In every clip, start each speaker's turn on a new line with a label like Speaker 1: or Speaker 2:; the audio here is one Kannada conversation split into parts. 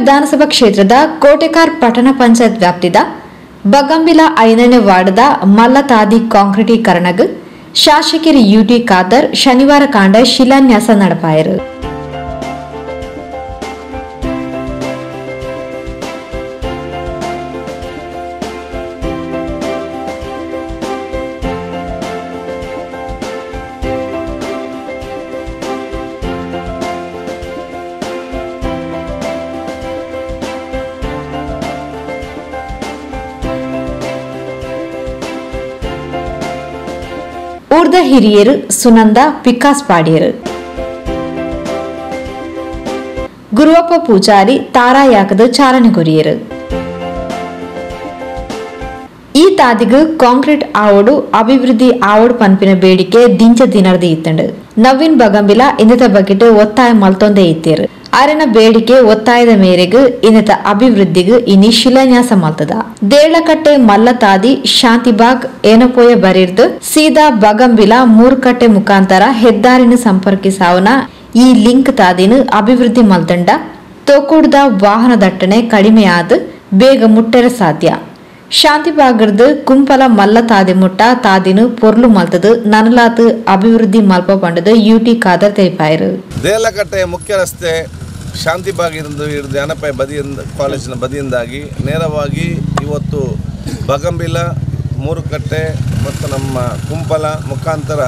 Speaker 1: ವಿಧಾನಸಭಾ ಕ್ಷೇತ್ರದ ಕೋಟೆಕಾರ್ ಪಟ್ಟಣ ಪಂಚಾಯತ್ ವ್ಯಾಪ್ತಿದ ಬಗಂಬಿಲ ಐದನೇ ವಾರ್ಡ್ದ ಮಲ್ಲತಾದಿ ಕಾಂಕ್ರೀಟೀಕರಣಗ್ ಶಾಸಕರು ಯುಟಿ ಖಾದರ್ ಶನಿವಾರ ಕಾಂಡ ಶಿಲಾನ್ಯಾಸ ನಡಪಾಯರು ಊರ್ದ ಹಿರಿಯರು ಸುನಂದ ವಿಕಾಸ್ ಪಾಡಿಯರು ಗುರುವಪ್ಪ ಪೂಜಾರಿ ತಾರಾಯಾಕದ ಚಾಲನೆ ಕೊರಿಯರು ಈ ತಾದಿಗು ಕಾಂಕ್ರೀಟ್ ಆವಡು ಅಭಿವೃದ್ಧಿ ಆವಡು ಪನ್ಪಿನ ಬೇಡಿಕೆ ದಿಂಚ ದಿನರ್ದ ಇತ್ತಂಡು ನವೀನ್ ಬಗಂಬಿಲ ಇನ್ನತ ಬಗೆಟ್ ಒತ್ತಾಯ ಮಲ್ತೊಂದೇ ಇತ್ತೇರು ಅರನ ಬೇಡಿಕೆ ಒತ್ತಾಯದ ಮೇರೆಗೆ ಇನ್ನತ ಅಭಿವೃದ್ಧಿಗೆ ಇನಿ ಶಿಲಾನ್ಯಾಸ ಮಲ್ತದ ದೇಳಕಟ್ಟೆ ಮಲ್ಲತಾದಿ ಶಾಂತಿಬಾಗ್ ಏನಪೋಯ ಬರಿರ್ದು ಸೀದಾ ಬಗಂಬಿಲ ಮೂರ್ಕಟ್ಟೆ ಮುಖಾಂತರ ಹೆದ್ದಾರಿನ ಸಂಪರ್ಕಿಸಾವನ ಈ ಲಿಂಕ್ ತಾದಿನ ಅಭಿವೃದ್ಧಿ ಮಲ್ತಂಡ ತೋಕುಡ್ದ ವಾಹನ ದಟ್ಟಣೆ ಕಡಿಮೆಯಾದ ಬೇಗ ಮುಟ್ಟರ ಸಾಧ್ಯ ಶಾಂತಿಬಾಗರ್ದು ಕುಂಪಲ ಮಲ್ಲ ತಾದಿ ಮುಟ್ಟ ತಾದಿನು ಪೊರ್ಲು ಮಲ್ತದು ನನಲಾತು ಅಭಿವೃದ್ಧಿ ಮಲ್ಪ ಪಂಡದು ಯುಟಿ ಖಾದರ್ ತೆರಿಪಾಯರು
Speaker 2: ದೇಲಕಟ್ಟೆಯ ಮುಖ್ಯ ರಸ್ತೆ ಶಾಂತಿಬಾಗ್ ಇருந்து ಹಿಡಿದು ಅನಪಾಯ ಬದಿಯಿಂದ ಕಾಲೇಜಿನ ಬದಿಯಿಂದಾಗಿ ನೇರವಾಗಿ ಇವತ್ತು ಬಗಂಬಿಲ ಮೂರುಕಟ್ಟೆ ಮತ್ತು ನಮ್ಮ ಕುಂಪಲ ಮುಖಾಂತರ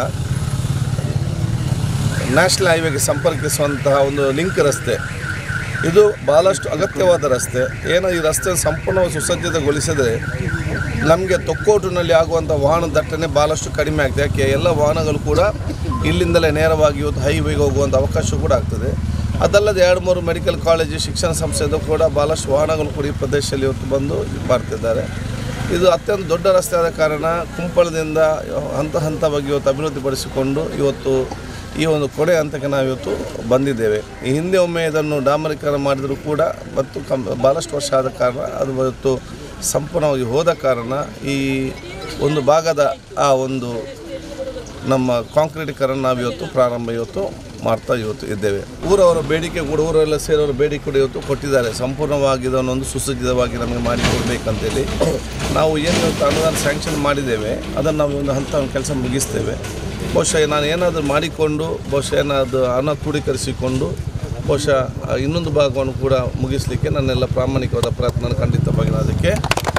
Speaker 2: ನ್ಯಾಷನಲ್ ಹೈವೇಗೆ ಸಂಪರ್ಕಿಸುವಂತಹ ಒಂದು ಲಿಂಕ್ ರಸ್ತೆ ಇದು ಭಾಳಷ್ಟು ಅಗತ್ಯವಾದ ರಸ್ತೆ ಏನೋ ಈ ರಸ್ತೆ ಸಂಪೂರ್ಣವಾಗಿ ಸುಸಜ್ಜಿತಗೊಳಿಸಿದರೆ ನಮಗೆ ತೊಕ್ಕೋಟಿನಲ್ಲಿ ಆಗುವಂಥ ವಾಹನ ದಟ್ಟಣೆ ಭಾಳಷ್ಟು ಕಡಿಮೆ ಆಗ್ತದೆ ಯಾಕೆ ಎಲ್ಲ ವಾಹನಗಳು ಕೂಡ ಇಲ್ಲಿಂದಲೇ ನೇರವಾಗಿ ಇವತ್ತು ಹೈವೇಗೆ ಹೋಗುವಂಥ ಅವಕಾಶ ಕೂಡ ಆಗ್ತದೆ ಅದಲ್ಲದೆ ಎರಡು ಮೂರು ಮೆಡಿಕಲ್ ಕಾಲೇಜು ಶಿಕ್ಷಣ ಸಂಸ್ಥೆದು ಕೂಡ ಭಾಳಷ್ಟು ವಾಹನಗಳು ಕೂಡ ಈ ಪ್ರದೇಶದಲ್ಲಿ ಇವತ್ತು ಬಂದು ಮಾಡ್ತಿದ್ದಾರೆ ಇದು ಅತ್ಯಂತ ದೊಡ್ಡ ರಸ್ತೆ ಆದ ಕಾರಣ ಕುಂಪಳದಿಂದ ಹಂತ ಹಂತವಾಗಿ ಇವತ್ತು ಅಭಿವೃದ್ಧಿಪಡಿಸಿಕೊಂಡು ಇವತ್ತು ಈ ಒಂದು ಕೊಡೆ ಹಂತಕ್ಕೆ ನಾವು ಇವತ್ತು ಬಂದಿದ್ದೇವೆ ಈ ಹಿಂದೆ ಒಮ್ಮೆ ಇದನ್ನು ಡಾಮರೀಕರಣ ಮಾಡಿದರೂ ಕೂಡ ಮತ್ತು ಕಂ ಭಾಳಷ್ಟು ವರ್ಷ ಆದ ಕಾರಣ ಅದು ಇವತ್ತು ಸಂಪೂರ್ಣವಾಗಿ ಹೋದ ಕಾರಣ ಈ ಒಂದು ಭಾಗದ ಆ ಒಂದು ನಮ್ಮ ಕಾಂಕ್ರೀಟೀಕರಣ ನಾವು ಇವತ್ತು ಪ್ರಾರಂಭ ಇವತ್ತು ಮಾಡ್ತಾ ಇವತ್ತು ಇದ್ದೇವೆ ಊರವರ ಬೇಡಿಕೆ ಕೂಡ ಊರೆಲ್ಲ ಸೇರೋರ ಬೇಡಿಕೆ ಕೂಡ ಇವತ್ತು ಕೊಟ್ಟಿದ್ದಾರೆ ಸಂಪೂರ್ಣವಾಗಿ ಇದನ್ನೊಂದು ಸುಸಜ್ಜಿತವಾಗಿ ನಮಗೆ ಮಾಡಿಕೊಡ್ಬೇಕಂತೇಳಿ ನಾವು ಏನು ಇವತ್ತು ಅನುದಾನ ಸ್ಯಾಂಕ್ಷನ್ ಮಾಡಿದ್ದೇವೆ ಅದನ್ನು ನಾವು ಒಂದು ಹಂತ ಕೆಲಸ ಮುಗಿಸ್ತೇವೆ ಬಹುಶಃ ನಾನು ಏನಾದರೂ ಮಾಡಿಕೊಂಡು ಬಹುಶಃ ಏನಾದರೂ ಹಣ ಕ್ರೋಢೀಕರಿಸಿಕೊಂಡು ಬಹುಶಃ ಆ ಇನ್ನೊಂದು ಭಾಗವನ್ನು ಕೂಡ ಮುಗಿಸಲಿಕ್ಕೆ ನನ್ನೆಲ್ಲ ಪ್ರಾಮಾಣಿಕವಾದ ಪ್ರಯತ್ನ ಖಂಡಿತವಾಗಿ ನಾನು ಅದಕ್ಕೆ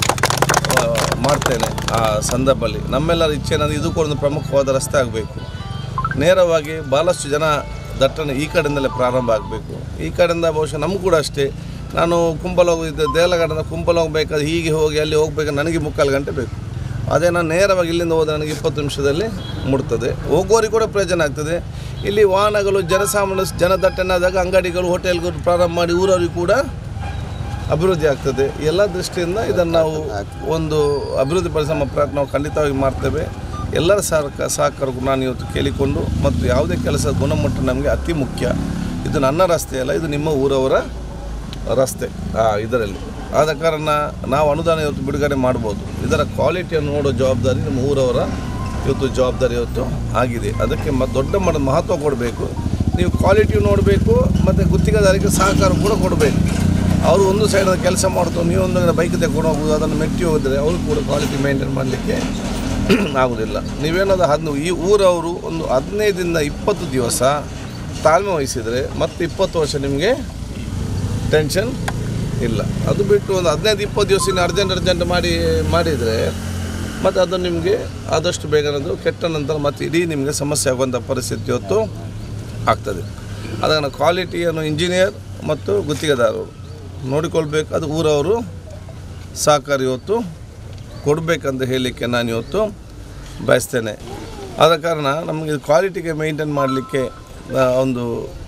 Speaker 2: ಆ, ಮಾಡ್ತೇನೆ ಆ ಸಂದರ್ಭದಲ್ಲಿ ನಮ್ಮೆಲ್ಲರ ಇಚ್ಛೆ ನಾನು ಇದು ಕೂಡ ಒಂದು ಪ್ರಮುಖವಾದ ರಸ್ತೆ ಆಗಬೇಕು ನೇರವಾಗಿ ಭಾಳಷ್ಟು ಜನ ದಟ್ಟಣೆ ಈ ಕಡೆಯಿಂದಲೇ ಪ್ರಾರಂಭ ಆಗಬೇಕು ಈ ಕಡೆಯಿಂದ ಬಹುಶಃ ನಮಗೂ ಕೂಡ ಅಷ್ಟೇ ನಾನು ಕುಂಬಳ ಹೋಗಿದ್ದೆ ದೇಲಗಡನ ಕುಂಬಳ ಹೋಗಬೇಕಾದ್ರೆ ಹೀಗೆ ಹೋಗಿ ಅಲ್ಲಿ ಹೋಗ್ಬೇಕು ನನಗೆ ಮುಕ್ಕಾಲು ಗಂಟೆ ಬೇಕು ಅದೇ ನಾನು ನೇರವಾಗಿ ಇಲ್ಲಿಂದ ಹೋದರೆ ನನಗೆ ಇಪ್ಪತ್ತು ನಿಮಿಷದಲ್ಲಿ ಮುಟ್ತದೆ ಹೋಗೋರಿಗೆ ಕೂಡ ಪ್ರಯೋಜನ ಆಗ್ತದೆ ಇಲ್ಲಿ ವಾಹನಗಳು ಜನಸಾಮಾನ್ಯ ಜನದಟ್ಟಣೆ ಆದಾಗ ಅಂಗಡಿಗಳು ಹೋಟೆಲ್ಗಳು ಪ್ರಾರಂಭ ಮಾಡಿ ಊರವರಿಗೆ ಕೂಡ ಅಭಿವೃದ್ಧಿ ಆಗ್ತದೆ ಎಲ್ಲ ದೃಷ್ಟಿಯಿಂದ ಇದನ್ನು ನಾವು ಒಂದು ಅಭಿವೃದ್ಧಿ ಪಡಿಸುವ ಪ್ರಯತ್ನ ನಾವು ಖಂಡಿತವಾಗಿ ಮಾಡ್ತೇವೆ ಎಲ್ಲರ ಸಹಕ ಸಹಕಾರಕ್ಕೂ ನಾನು ಇವತ್ತು ಕೇಳಿಕೊಂಡು ಮತ್ತು ಯಾವುದೇ ಕೆಲಸದ ಗುಣಮಟ್ಟ ನಮಗೆ ಅತಿ ಮುಖ್ಯ ಇದು ನನ್ನ ರಸ್ತೆ ಅಲ್ಲ ಇದು ನಿಮ್ಮ ಊರವರ ರಸ್ತೆ ಆ, ಇದರಲ್ಲಿ ಆದ ಕಾರಣ ನಾವು ಅನುದಾನ ಇವತ್ತು ಬಿಡುಗಡೆ ಮಾಡ್ಬೋದು ಇದರ ಕ್ವಾಲಿಟಿಯನ್ನು ನೋಡೋ ಜವಾಬ್ದಾರಿ ನಮ್ಮ ಊರವರ ಇವತ್ತು ಜವಾಬ್ದಾರಿ ಇವತ್ತು ಆಗಿದೆ ಅದಕ್ಕೆ ಮ ದೊಡ್ಡ ಮಟ್ಟದ ಮಹತ್ವ ಕೊಡಬೇಕು ನೀವು ಕ್ವಾಲಿಟಿ ನೋಡಬೇಕು ಮತ್ತು ಗುತ್ತಿಗೆದಾರರಿಗೆ ಸಹಕಾರ ಕೂಡ ಕೊಡಬೇಕು ಅವರು ಒಂದು ಸೈಡ್ ಕೆಲಸ ಮಾಡ್ತು ನೀವು ಒಂದು ಬೈಕ್ ತಗೊಂಡು ಹೋಗೋದು ಅದನ್ನು ಮೆಟ್ಟಿ ಹೋಗಿದ್ರೆ ಅವರು ಕೂಡ ಕ್ವಾಲಿಟಿ ಮೇಂಟೈನ್ ಮಾಡಲಿಕ್ಕೆ ಆಗೋದಿಲ್ಲ ನೀವೇನಾದ್ರು ಹದಿನ ಈ ಊರವರು ಒಂದು ಹದಿನೈದರಿಂದ ಇಪ್ಪತ್ತು ದಿವಸ ತಾಳ್ಮೆ ವಹಿಸಿದರೆ ಮತ್ತು ಇಪ್ಪತ್ತು ವರ್ಷ ನಿಮಗೆ ಟೆನ್ಷನ್ ಇಲ್ಲ ಅದು ಬಿಟ್ಟು ಒಂದು ಹದಿನೈದು ಇಪ್ಪತ್ತು ದಿವಸ ಇನ್ನು ಅರ್ಜೆಂಟ್ ಅರ್ಜೆಂಟ್ ಮಾಡಿ ಮಾಡಿದರೆ ಮತ್ತು ಅದು ನಿಮಗೆ ಆದಷ್ಟು ಬೇಗನದು ಕೆಟ್ಟ ನಂತರ ಮತ್ತು ಇಡೀ ನಿಮಗೆ ಸಮಸ್ಯೆ ಆಗುವಂಥ ಪರಿಸ್ಥಿತಿ ಇವತ್ತು ಆಗ್ತದೆ ಅದನ್ನು ಕ್ವಾಲಿಟಿಯನ್ನು ಇಂಜಿನಿಯರ್ ಮತ್ತು ಗುತ್ತಿಗೆದಾರರು ನೋಡಿಕೊಳ್ಬೇಕು ಅದು ಊರವರು ಸಹಕಾರ ಇವತ್ತು ಕೊಡಬೇಕಂತ ಹೇಳಲಿಕ್ಕೆ ನಾನು ಇವತ್ತು ಬಯಸ್ತೇನೆ ಆದ ಕಾರಣ ನಮಗೆ ಕ್ವಾಲಿಟಿಗೆ ಮೇಂಟೈನ್ ಮಾಡಲಿಕ್ಕೆ ಒಂದು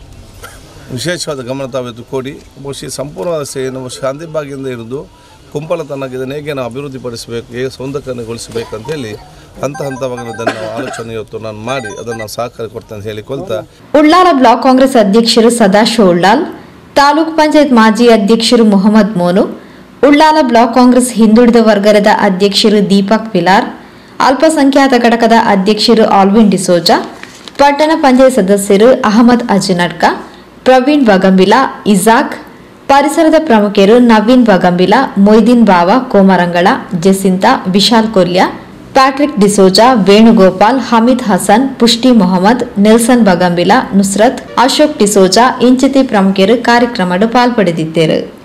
Speaker 2: ವಿಶೇಷವಾದ ಗಮನ ತಾವಿತ್ತು ಕೊಡಿ ಬಹುಶಃ ಈ ಸಂಪೂರ್ಣವಾದ ಸೇವೆಯನ್ನು ಶಾಂತಿಭಾಗಿಯಿಂದ ಹಿಡಿದು ಕುಂಪಲ ತನಕ ಇದನ್ನು ಹೇಗೆ ನಾವು ಅಭಿವೃದ್ಧಿಪಡಿಸಬೇಕು ಹೇಗೆ ಸೌಂದರ್ಯಗೊಳಿಸಬೇಕು ಅಂತೇಳಿ ಹಂತ ಹಂತವಾಗಿ ಅದನ್ನು ನಾವು ಆಲೋಚನೆ ಇವತ್ತು ನಾನು ಮಾಡಿ ಅದನ್ನು ನಾವು ಸಹಕಾರ ಕೊಡ್ತೇನೆ ಅಂತ ಹೇಳಿಕೊಳ್ತಾ
Speaker 1: ಉಳ್ಳಾಲ ಬ್ಲಾಕ್ ಕಾಂಗ್ರೆಸ್ ಅಧ್ಯಕ್ಷರು ಸದಾಶಿವ ಉಳ್ಳಾಲ್ ತಾಲೂಕ್ ಪಂಚಾಯತ್ ಮಾಜಿ ಅಧ್ಯಕ್ಷರು ಮೊಹಮ್ಮದ್ ಮೋನು ಉಳ್ಳಾಲ ಬ್ಲಾಕ್ ಕಾಂಗ್ರೆಸ್ ಹಿಂದುಳಿದ ವರ್ಗದ ಅಧ್ಯಕ್ಷರು ದೀಪಕ್ ಪಿಲಾರ್ ಅಲ್ಪಸಂಖ್ಯಾತ ಘಟಕದ ಅಧ್ಯಕ್ಷರು ಆಲ್ವಿನ್ ಡಿಸೋಜಾ ಪಟ್ಟಣ ಪಂಚಾಯತ್ ಸದಸ್ಯರು ಅಹಮದ್ ಅಜನಡ್ಕ ಪ್ರವೀಣ್ ಬಗಂಬಿಲಾ ಇಜಾಕ್ ಪರಿಸರದ ಪ್ರಮುಖರು Naveen Bagambila Moideen Bava Komarangala Jacinta Vishal Kolya Patrick D'Souza Venugopal Hameed Hasan Pushti Mohammed Nelson Bagambila Nusrat Ashok D'Souza ಇಂಚಿತಿ ಪ್ರಮುಖರು ಕಾರ್ಯಕ್ರಮಡು ಪಾಲ್ಪಡೆದಿದ್ದರು